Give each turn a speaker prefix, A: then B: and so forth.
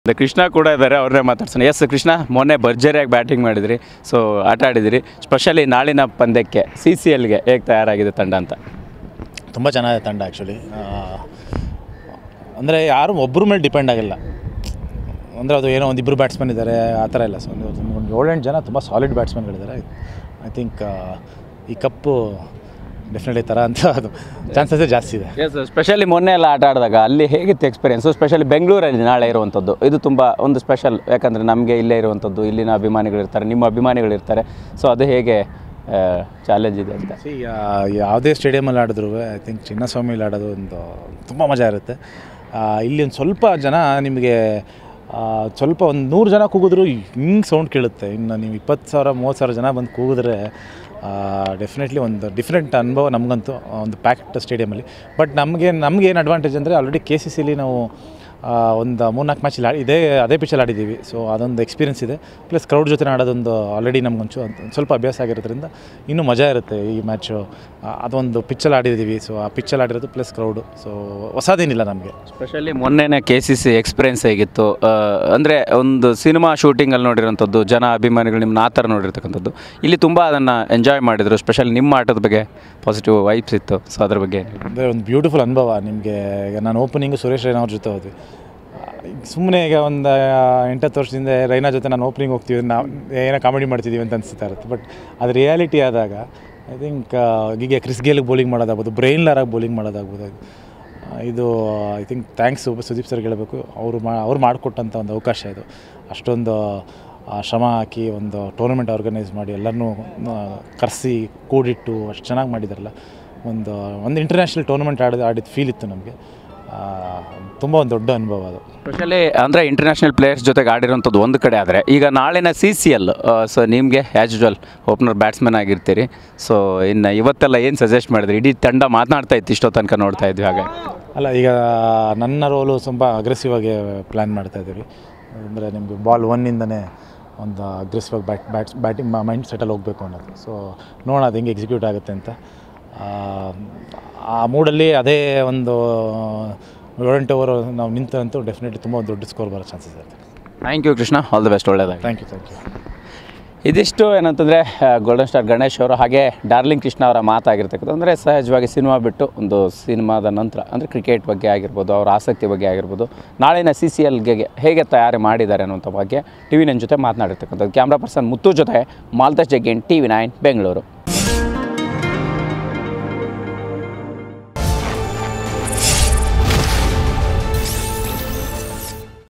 A: ಮತ್ತೆ ಕೃಷ್ಣ ಕೂಡ ಇದ್ದಾರೆ ಅವ್ರನ್ನೇ ಮಾತಾಡ್ಸೋಣ ಎಸ್ ಕೃಷ್ಣ ಮೊನ್ನೆ ಭರ್ಜರಿಯಾಗಿ ಬ್ಯಾಟಿಂಗ್ ಮಾಡಿದ್ರಿ ಸೊ ಆಟ ಆಡಿದಿರಿ ಸ್ಪೆಷಲಿ ನಾಳಿನ ಪಂದ್ಯಕ್ಕೆ ಸಿ ಸಿ ಎಲ್ಗೆ ಹೇಗೆ ತಯಾರಾಗಿದೆ ತಂಡ ಅಂತ
B: ತುಂಬ ಚೆನ್ನಾಗಿದೆ ತಂಡ ಆ್ಯಕ್ಚುಲಿ ಅಂದರೆ ಯಾರು ಒಬ್ಬರ ಮೇಲೆ ಡಿಪೆಂಡ್ ಆಗಿಲ್ಲ ಅಂದರೆ ಅದು ಏನೋ ಒಂದು ಇಬ್ಬರು ಬ್ಯಾಟ್ಸ್ಮನ್ ಇದ್ದಾರೆ ಆ ಥರ ಇಲ್ಲ ಸೊ ಒಂದು ಒಂದು ಏಳೆಂಟು ಜನ ತುಂಬ ಸಾಲಿಡ್ ಬ್ಯಾಟ್ಸ್ಮನ್ಗಳಿದ್ದಾರೆ ಐ ಥಿಂಕ್ ಈ ಕಪ್ಪು ಡೆಫಿನೆಟ್ಲಿ ಥರ ಅಂತ ಅದು ಚಾನ್ಸಸ್ಸೇ ಜಾಸ್ತಿ ಇದೆ
A: ಎಸ್ ಸ್ಪೆಷಲಿ ಮೊನ್ನೆ ಎಲ್ಲ ಆಟ ಆಡಿದಾಗ ಅಲ್ಲಿ ಹೇಗಿತ್ತು ಎಕ್ಸ್ಪೀರಿಯನ್ಸು ಸ್ಪೆಷಲಿ ಬೆಂಗಳೂರಲ್ಲಿ ನಾಳೆ ಇರುವಂಥದ್ದು ಇದು ತುಂಬ ಒಂದು ಸ್ಪೆಷಲ್ ಯಾಕಂದರೆ ನಮಗೆ ಇಲ್ಲೇ ಇರುವಂಥದ್ದು ಇಲ್ಲಿನ ಅಭಿಮಾನಿಗಳಿರ್ತಾರೆ ನಿಮ್ಮ ಅಭಿಮಾನಿಗಳಿರ್ತಾರೆ ಸೊ ಅದು ಹೇಗೆ ಚಾಲೆಂಜ್ ಇದೆ ಅಂತ
B: ಸಿ ಯಾವುದೇ ಸ್ಟೇಡಿಯಮಲ್ಲಿ ಆಡಿದ್ರು ಐ ಥಿಂಕ್ ಚಿನ್ನಸ್ವಾಮಿಲಿ ಆಡೋದು ಒಂದು ತುಂಬ ಮಜಾ ಇರುತ್ತೆ ಆ, ಇಲ್ಲಿ ಒಂದು ಸ್ವಲ್ಪ ಜನ ನಿಮಗೆ ಆ, ಸ್ವಲ್ಪ ಒಂದು ನೂರು ಜನ ಕೂಗಿದ್ರು ಹಿಂಗೆ ಸೌಂಡ್ ಕೇಳುತ್ತೆ ಇನ್ನು ನೀವು ಇಪ್ಪತ್ತು ಸಾವಿರ ಮೂವತ್ತು ಸಾವಿರ ಜನ ಬಂದು ಕೂಗಿದ್ರೆ ಡೆಫಿನೆಟ್ಲಿ ಒಂದು ಡಿಫ್ರೆಂಟ್ ಅನುಭವ ನಮಗಂತೂ ಒಂದು ಪ್ಯಾಕ್ಟ್ ಸ್ಟೇಡಿಯಮಲ್ಲಿ ಬಟ್ ನಮಗೆ ನಮ್ಗೆ ಏನು ಅಡ್ವಾಂಟೇಜ್ ಅಂದರೆ ಆಲ್ರೆಡಿ ಕೆ ಸಿ ಸಿಲಿ ನಾವು ಆ, ಒಂದು ಮೂರ್ನಾಲ್ಕು ಮ್ಯಾಚಲ್ಲಿ ಆಡಿ ಇದೇ ಅದೇ ಪಿಚ್ಚಲ್ಲಿ ಆಡಿದ್ದೀವಿ ಸೊ ಅದೊಂದು ಎಕ್ಸ್ಪೀರಿಯನ್ಸ್ ಇದೆ ಪ್ಲಸ್ ಕ್ರೌಡ್ ಜೊತೆ ಆಡೋದೊಂದು ಆಲ್ರೆಡಿ ನಮ್ಗೊಂಚು ಒಂದು ಸ್ವಲ್ಪ ಅಭ್ಯಾಸ ಆಗಿರೋದ್ರಿಂದ ಇನ್ನೂ ಮಜಾ ಇರುತ್ತೆ ಈ ಮ್ಯಾಚು ಅದೊಂದು ಪಿಚ್ಚಲ್ಲಿ ಆಡಿದ್ದೀವಿ ಸೊ ಆ ಪಿಚ್ಚಲ್ಲಿ ಆಡಿರೋದು ಪ್ಲಸ್ ಕ್ರೌಡು ಸೊ ಹೊಸದೇನಿಲ್ಲ ನಮಗೆ
A: ಸ್ಪೆಷಲಿ ಮೊನ್ನೆನೇ ಕೆ ಸಿ ಸಿ ಎಕ್ಸ್ಪೀರಿಯನ್ಸ್ ಹೇಗಿತ್ತು ಅಂದರೆ ಒಂದು ಸಿನಿಮಾ ಶೂಟಿಂಗಲ್ಲಿ ನೋಡಿರೋಂಥದ್ದು ಜನ ಅಭಿಮಾನಿಗಳು ನಿಮ್ಮನ್ನ ಆ ಥರ ನೋಡಿರ್ತಕ್ಕಂಥದ್ದು ಇಲ್ಲಿ ತುಂಬ ಅದನ್ನು ಎಂಜಾಯ್ ಮಾಡಿದರು ಸ್ಪೆಷಲಿ ನಿಮ್ಮ ಆಟದ ಬಗ್ಗೆ ಪಾಸಿಟಿವ್ ವೈಬ್ಸ್ ಇತ್ತು ಸೊ ಅದ್ರ ಬಗ್ಗೆ
B: ಅಂದರೆ ಒಂದು ಬ್ಯೂಟಿಫುಲ್ ಅನುಭವ ನಿಮಗೆ ಈಗ ನಾನು ಓಪನಿಂಗು ಸುರೇಶ್ ರೈನಾ ಅವ್ರ ಜೊತೆ ಹೋದ್ವಿ ಸುಮ್ಮನೆ ಈಗ ಒಂದು ಎಂಟತ್ತು ವರ್ಷದಿಂದ ರೈನಾ ಜೊತೆ ನಾನು ಓಪನಿಂಗ್ ಹೋಗ್ತೀವಿ ನಾವು ಏನೋ ಕಾಮಿಡಿ ಮಾಡ್ತಿದ್ದೀವಿ ಅಂತ ಅನಿಸ್ತಾ ಇರುತ್ತೆ ಬಟ್ ಅದು ರಿಯಾಲಿಟಿ ಆದಾಗ ಐ ಥಿಂಕ್ ಈಗ ಕ್ರಿಸ್ ಗೇಲ್ಗೆ ಬೌಲಿಂಗ್ ಮಾಡೋದಾಗ್ಬೋದು ಬ್ರೈನ್ ಲಾರಾಗಿ ಬೌಲಿಂಗ್ ಮಾಡೋದಾಗ್ಬೋದು ಆ, ಇದು ಐ ಥಿಂಕ್ ಥ್ಯಾಂಕ್ಸ್ ಸುದೀಪ್ ಸರ್ಗೆ ಹೇಳಬೇಕು ಅವರು ಮಾ ಅವ್ರು ಮಾಡಿಕೊಟ್ಟಂಥ ಒಂದು ಅವಕಾಶ ಇದು ಅಷ್ಟೊಂದು ಆ, ಶ್ರಮ ಹಾಕಿ ಒಂದು ಟೂರ್ನಮೆಂಟ್ ಆರ್ಗನೈಸ್ ಮಾಡಿ ಎಲ್ಲರನ್ನೂ ಕರೆಸಿ ಕೂಡಿಟ್ಟು ಅಷ್ಟು ಚೆನ್ನಾಗಿ ಮಾಡಿದಾರಲ್ಲ ಒಂದು ಒಂದು ಇಂಟರ್ನ್ಯಾಷನಲ್ ಟೂರ್ನಮೆಂಟ್ ಆಡಿದ ಆಡಿದ ಫೀಲ್ ಇತ್ತು ನಮಗೆ ತುಂಬ ಒಂದು ದೊಡ್ಡ ಅನುಭವ ಅದು
A: ಸ್ಪೆಷಲಿ ಅಂದರೆ ಇಂಟರ್ನ್ಯಾಷನಲ್ ಪ್ಲೇಯರ್ಸ್ ಜೊತೆಗೆ ಆಡಿರೋಂಥದ್ದು ಒಂದು ಕಡೆ ಆದರೆ ಈಗ ನಾಳಿನ ಸಿ ಸಿ ಎಲ್ ಸೊ ನಿಮಗೆ ಆ್ಯಸ್ ಯೂಶ್ವಲ್ ಓಪನರ್ ಬ್ಯಾಟ್ಸ್ಮನ್ ಆಗಿರ್ತೀರಿ ಸೊ ಇನ್ನು ಇವತ್ತೆಲ್ಲ ಏನು ಸಜೆಸ್ಟ್ ಮಾಡಿದ್ರಿ ಇಡೀ ತಂಡ ಮಾತನಾಡ್ತಾ ಇತ್ತು ಇಷ್ಟೋ ತನಕ ನೋಡ್ತಾ ಇದ್ವಿ ಹಾಗೆ
B: ಅಲ್ಲ ಈಗ ನನ್ನ ರೋಲು ತುಂಬ ಅಗ್ರೆಸಿವ್ ಆಗಿ ಪ್ಲ್ಯಾನ್ ಮಾಡ್ತಾ ಇದ್ದೀವಿ ಅಂದರೆ ನಿಮಗೆ ಬಾಲ್ ಒನ್ನಿಂದನೇ ಒಂದು ಅಗ್ರೆಸಿವ್ ಆಗಿ ಬ್ಯಾಟ್ ಬ್ಯಾಟ್ಸ್ ಬ್ಯಾಟಿಂಗ್ ಮೈಂಡ್ ಸೆಟಲ್ಲಿ ಹೋಗಬೇಕು ಅನ್ನೋದು ಸೊ ನೋಡೋಣ ಅದು ಹೆಂಗೆ ಎಕ್ಸಿಕ್ಯೂಟ್ ಆಗುತ್ತೆ ಅಂತ ಆ, ಆ ಮೂಡಲ್ಲಿ ಅದೇ ಒಂದು ಏಳೆಂಟು ಓವರ್ ನಾವು ನಿಂತಂತೂ ಡೆಫಿನೆಟ್ಲಿ ತುಂಬ ಒಂದು ದೊಡ್ಡ ಸ್ಕೋರ್ ಬರೋ ಚಾನ್ಸಸ್ ಇರುತ್ತೆ
A: thank you Krishna all the best ಒಳ್ಳೆಯದಾಗಿ
B: ಥ್ಯಾಂಕ್ ಯು ಥ್ಯಾಂಕ್ ಯು
A: ಇದಿಷ್ಟು ಏನಂತಂದರೆ ಗೋಲ್ಡನ್ ಸ್ಟಾರ್ ಗಣೇಶ್ ಅವರು ಹಾಗೆ ಡಾರ್ಲಿಂಗ್ ಕೃಷ್ಣ ಅವರ ಮಾತಾಗಿರ್ತಕ್ಕಂಥ ಅಂದರೆ ಸಹಜವಾಗಿ ಸಿನಿಮಾ ಬಿಟ್ಟು ಒಂದು ಸಿನಿಮಾದ ನಂತರ ಅಂದರೆ ಕ್ರಿಕೆಟ್ ಬಗ್ಗೆ ಆಗಿರ್ಬೋದು ಅವರ ಆಸಕ್ತಿ ಬಗ್ಗೆ ಆಗಿರ್ಬೋದು ನಾಳಿನ ಸಿ ಸಿ ಎಲ್ಗೆ ಹೇಗೆ ತಯಾರಿ ಮಾಡಿದ್ದಾರೆ ಅನ್ನೋಂಥ ಬಗ್ಗೆ ಟಿ ವಿ ನೈನ್ ಜೊತೆ ಮಾತನಾಡಿರ್ತಕ್ಕಂಥದ್ದು ಕ್ಯಾಮ್ರಾ ಪರ್ಸನ್ ಮುತ್ತು ಜೊತೆ Maltesh Jaggin T V nine Bengaluru